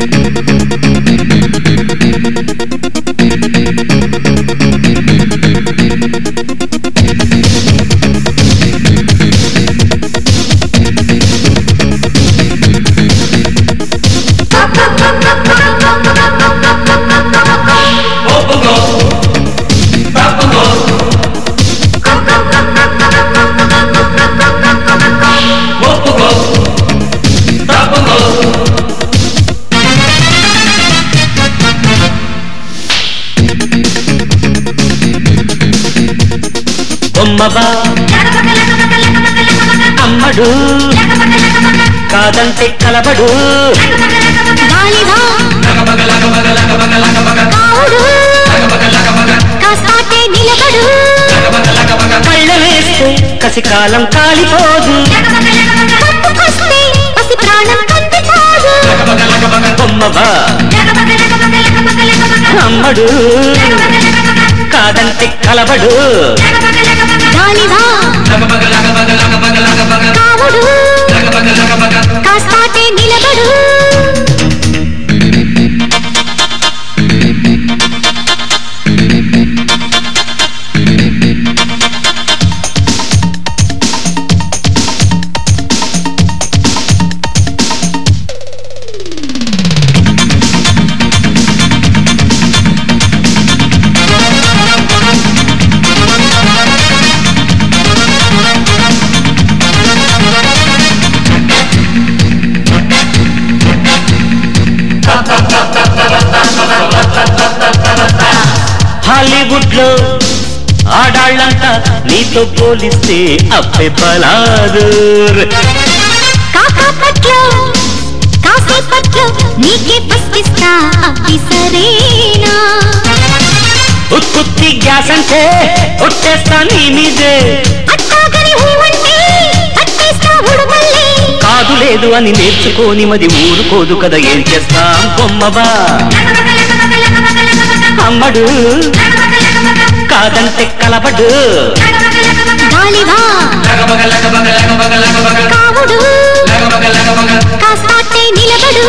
బొమ్మబా అమ్మడు కాదంటే కలబడు గాలివా కావుడు కాస్తాటే నిలబడు కళ్ళ వేస్తే కసికాలం కాలిపోదు కప్పుకొస్తే పసి ప్రాణం కందిపోదు బొమ్మబా అమ్మడు కాదంటే కలబడు గాలివా కావుడు కాస్తాటే నిలబడు హాలీవుడ్ లో ఆడాళ్ళంతా నీతో పోలిస్తే అప్పే బలాదు కాకాపట్లో కాసేపట్లో నీకే పసిస్తా అవి సరేనా ఉత్తుత్తి గ్యాస్ అంటే ఒట్టేస్తా నీ మీదే అట్టాగని ఊవంటే అట్టేస్తా ఉడుమల్లి కాదు లేదు అని నేర్చుకోని మది ఊరుకోదు కదా ఏం చేస్తాం బొమ్మబా అమ్మడు కాదంటే కలబడు గాలివా కావుడు కాస్తాటే నిలబడు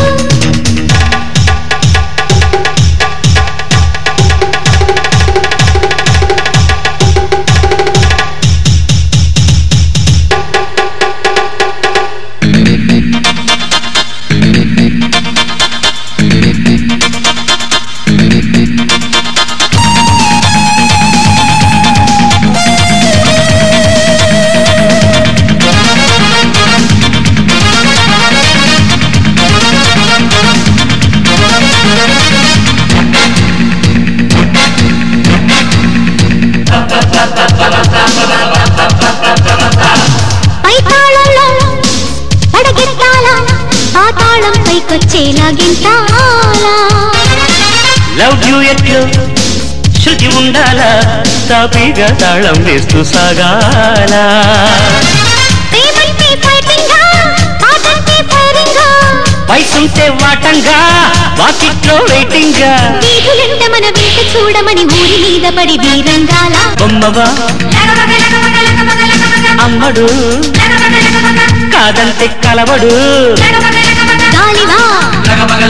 పైతాళంలో పడగెత్తాల పాతాళం పైకొచ్చేలా గింతాలా లవ్ డ్యూయట్లు శృతి ఉండాలా తాపీగా తాళం వేస్తూ సాగాల ప్రేమంటే ఫైటింగా పాటంటే ఫైరింగా వయసుంటే వాటంగా వాకిట్లో వెయిటింగ్గా వీధులంట మన వెంట చూడమని ఊరి మీద పడి వీరంగాల బొమ్మవా అమ్మడు కాదంటే కలవడు గాలివా